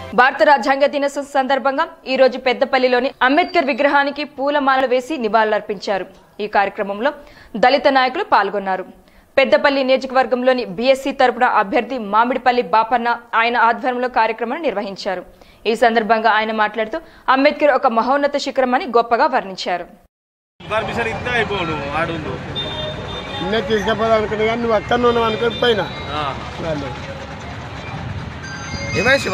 భారత రాజ్యాంగ దినోత్సవం సందర్భంగా ఈ రోజు పెద్దపల్లిలోని అంబేద్కర్ విగ్రహానికి పూలమాలలు వేసి నివాళులర్పించారు ఈ కార్యక్రమంలో దళిత నాయకులు పాల్గొన్నారు పెద్దపల్లి నియోజకవర్గంలోని బీఎస్సీ తరపున అభ్యర్థి మామిడిపల్లి బాపన్న ఆయన ఆధ్వర్యంలో కార్యక్రమాన్ని నిర్వహించారు ఈ సందర్భంగా ఆయన మాట్లాడుతూ అంబేద్కర్ ఒక మహోన్నత శిఖరమని గొప్పగా వర్ణించారు పర్మిషన్ ఇస్తే అయిపోను ఆడుండు నిన్నే తీసుకుపోదాం అనుకున్నా కానీ నువ్వు అక్కడ ఉన్నావు అనుకుని పోయినా వాళ్ళు ఏమై శివ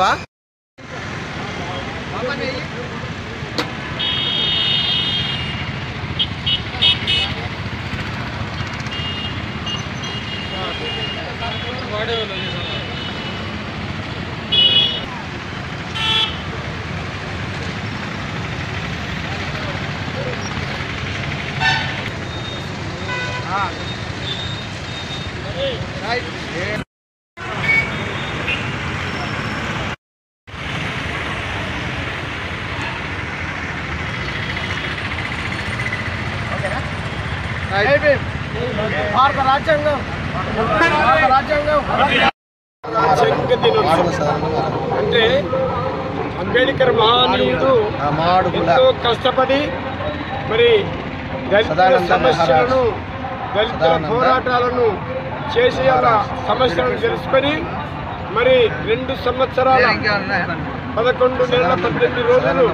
భారత రాజ్యాంగం భారత రాజ్యాంగం రాజ్యాంగ దినోత్సవం అంటే అంబేద్కర్ మహానీయుడు ఎంతో కష్టపడి మరి దళితుల సమస్యలను దళితుల పోరాటాలను చేసి అలా సమస్యలను తెలుసుకొని మరి రెండు సంవత్సరాల పదకొండు నెలల పద్దెనిమిది రోజులు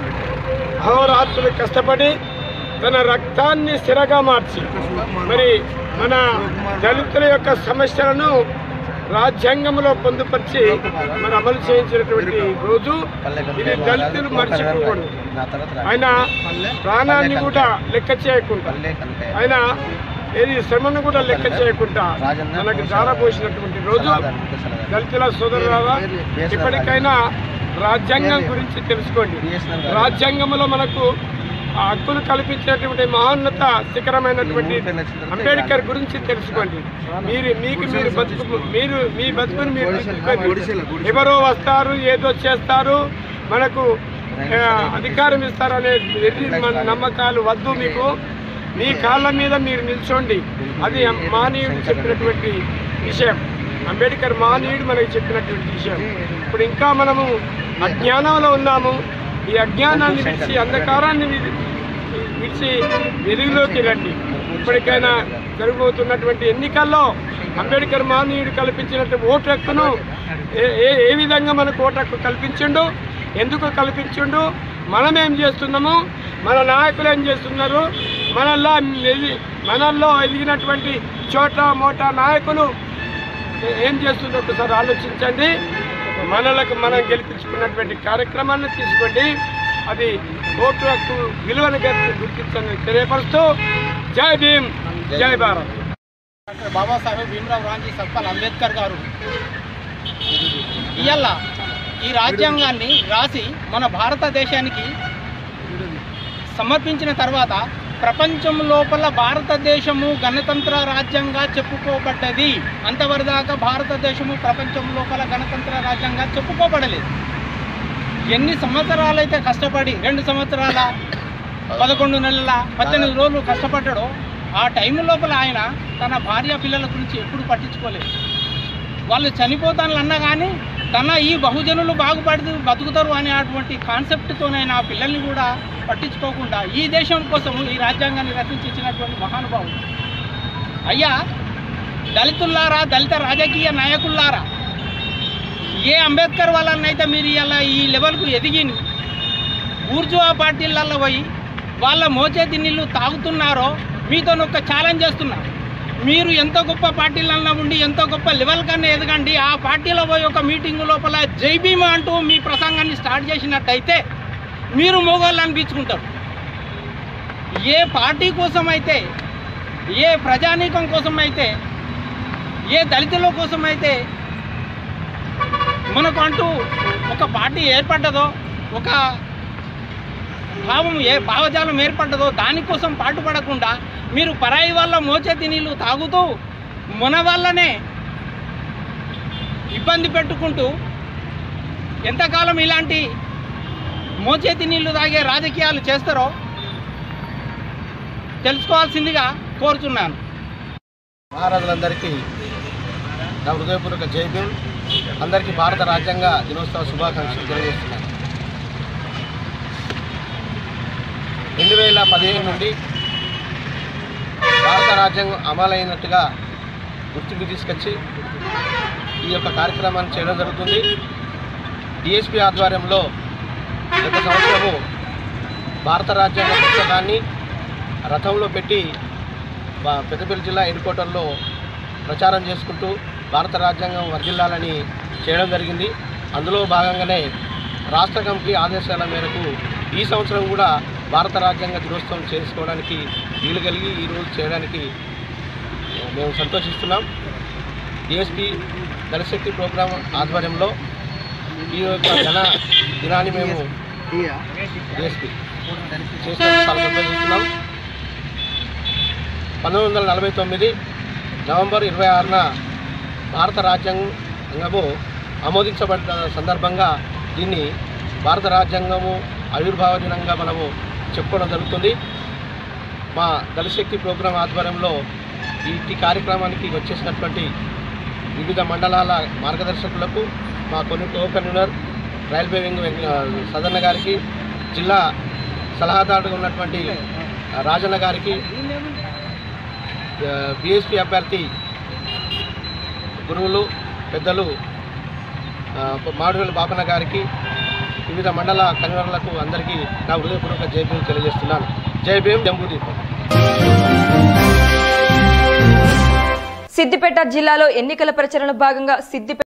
అహోరాత్రులు కష్టపడి తన రక్తాన్ని స్థిరగా మార్చి మరి మన దళితుల యొక్క సమస్యలను రాజ్యాంగంలో పొందుపరిచి మరి అమలు చేయించినటువంటి రోజు ఇది దళితులు మర్చిపోకూడదు ఆయన ప్రాణాన్ని కూడా లెక్క చేయకుండా ఆయన ఏది శ్రమను కూడా లెక్క చేయకుండా మనకు జారపోసినటువంటి రోజు దళితుల సోదరులారా ఇప్పటికైనా రాజ్యాంగం గురించి తెలుసుకోండి రాజ్యాంగంలో మనకు ఆ హక్కులు కల్పించినటువంటి మహోన్నత శిఖరమైనటువంటి అంబేద్కర్ గురించి తెలుసుకోండి మీరు మీకు మీరు బతుకు మీరు మీ బతుకుని మీరు బతుకుకోండి. ఎవరో వస్తారు ఏదో చేస్తారు మనకు ఆ, అధికారం ఇస్తారనే వెర్రి మన నమ్మకాలు వద్దు మీకు మీ కాళ్ళ మీద మీరు నిల్చోండి అది మానవుడు చెప్పినటువంటి విషయం అంబేద్కర్ మానవుడు మనకి చెప్పినటువంటి విషయం ఇప్పుడు ఇంకా మనము అజ్ఞానంలో ఉన్నాము ఈ అజ్ఞానాన్ని విడిచి అంధకారాన్ని విడి- విడిచి వెలుగులోకి రండి ఇప్పటికైనా జరగబోతున్నటువంటి ఎన్నికల్లో అంబేద్కర్ మానవుడు కల్పించినటువంటి ఓటు హక్కును ఏ- ఏ ఏ విధంగా మనకు ఓటు హక్కు కల్పించిండు ఎందుకు కల్పించిండు మనం ఏం చేస్తున్నాము మన నాయకులు ఏం చేస్తున్నారు మనల్లో ఎది- మనల్లో ఎదిగినటువంటి చోట మోటా నాయకులు ఏ- ఏం చేస్తుందో ఒకసారి ఆలోచించండి మనలకు మనం గెలిపించుకున్నటువంటి కార్యక్రమాన్ని తీసుకోండి అది ఓటు హక్కు విలువను గుర్తి- గుర్తించని తెలియపరుస్తూ జై భీమ్ జై భారత్ డాక్టర్ బాబాసాహెబ్ భీమరావు రాంజీ సత్పాల్ అంబేద్కర్ గారు ఇవాళ ఈ రాజ్యాంగాన్ని రాసి మన భారతదేశానికి సమర్పించిన తర్వాత ప్రపంచం లోపల భారతదేశము గణతంత్ర రాజ్యంగా చెప్పుకోబడ్డది అంతవరదాకా భారతదేశము ప్రపంచం లోపల గణతంత్ర రాజ్యంగా చెప్పుకోబడలేదు ఎన్ని సంవత్సరాలైతే కష్టపడి రెండు సంవత్సరాల పదకొండు నెలల పద్దెనిమిది రోజులు కష్టపడ్డాడో ఆ టైం లోపల ఆయన తన భార్య పిల్లల గురించి ఎప్పుడు పట్టించుకోలేదు వాళ్ళు చనిపోతాను అన్నా కానీ తన ఈ బహుజనులు బాగుపడి బతుకుతారు అనే అటువంటి కాన్సెప్ట్తోనైనా ఆ పిల్లల్ని కూడా పట్టించుకోకుండా ఈ దేశం కోసం ఈ రాజ్యాంగాన్ని రచించి ఇచ్చినటువంటి మహానుభావుడు అయ్యా దళితుల్లారా దళిత రాజకీయ నాయకుల్లారా ఏ అంబేద్కర్ వాళ్ళనైతే మీరు ఇలా ఈ లెవెల్కు ఎదిగి ఊర్జువా పార్టీలలో పోయి వాళ్ళ మోచేతి నీళ్ళు తాగుతున్నారో మీతో ఒక ఛాలెంజ్ చేస్తున్నా మీరు ఎంత గొప్ప పార్టీలలో ఉండి ఎంత గొప్ప లెవెల్ కన్నా ఎదగండి ఆ పార్టీలో పోయి ఒక మీటింగ్ లోపల జై భీమా అంటూ మీ ప్రసంగాన్ని స్టార్ట్ చేసినట్టయితే మీరు మొగోళ్ళు అనిపించుకుంటారు ఏ పార్టీ కోసం అయితే ఏ ప్రజానీకం కోసం అయితే ఏ దళితుల కోసం అయితే మనకు అంటూ ఒక పార్టీ ఏర్పడ్డదో ఒక భావం ఏ భావజాలం ఏర్పడ్డదో దానికోసం పాటుపడకుండా మీరు పరాయి వాళ్ళ మోచేతి నీళ్ళు తాగుతూ మన వల్లనే ఇబ్బంది పెట్టుకుంటూ ఎంతకాలం ఇలాంటి మోచేతి నీళ్లు తాగే రాజకీయాలు చేస్తారో తెలుసుకోవాల్సిందిగా కోరుతున్నాను మహారాజులందరికీ నా హృదయపూర్వక జై భీమ్ అందరికీ భారత రాజ్యాంగ దినోత్సవ శుభాకాంక్షలు తెలియజేస్తున్నాను రెండు వేల పదిహేను నుండి భారత రాజ్యాంగం అమలైనట్టుగా గుర్తింపు తీసుకొచ్చి ఈ యొక్క కార్యక్రమాన్ని చేయడం జరుగుతుంది డిఎస్పి ఆధ్వర్యంలో గత సంవత్సరము భారత రాజ్యాంగ పుస్తకాన్ని రథంలో పెట్టి బా- పెద్దపల్లి జిల్లా హెడ్ క్వార్టర్లో ప్రచారం చేసుకుంటూ భారత రాజ్యాంగం వర్ధిల్లాలని చేయడం జరిగింది అందులో భాగంగానే రాష్ట్ర కమిటీ ఆదేశాల మేరకు ఈ సంవత్సరం కూడా భారత రాజ్యాంగ దినోత్సవం చేసుకోవడానికి వీలు కలిగి ఈరోజు చేయడానికి మేము సంతోషిస్తున్నాం డిఎస్పి దళశక్తి ప్రోగ్రాం ఆధ్వర్యంలో ఈ యొక్క ఘన దినాన్ని మేము డిఎస్పి చేసినందుకు చాలా సంతోషిస్తున్నాం పంతొమ్మిది వందల నలభై తొమ్మిది నవంబర్ ఇరవై ఆరున భారత రాజ్యాంగము ఆమోదించబడ్డ సందర్భంగా దీన్ని భారత రాజ్యాంగము ఆవిర్భావ దినంగా మనము చెప్పుకోవడం జరుగుతుంది మా దళశక్తి ప్రోగ్రాం ఆధ్వర్యంలో ఈ కార్యక్రమానికి వచ్చేసినటువంటి వివిధ మండలాల మార్గదర్శకులకు మా కొన్ని కో కన్వీనర్ రైల్వే వింగ్ వెంక- సదన్న గారికి జిల్లా సలహాదారుగా ఉన్నటువంటి రాజన్న గారికి బీఎస్పీ అభ్యర్థి గురువులు పెద్దలు ఆ, మాడువేలు బాపన్న గారికి వివిధ మండల కన్వీనర్లకు అందరికీ నా హృదయపూర్వక జై భీమ్ తెలియజేస్తున్నాను జై భీమ్ జంబూదీపం సిద్దిపేట జిల్లాలో ఎన్నికల ప్రచారంలో భాగంగా సిద్దిపేట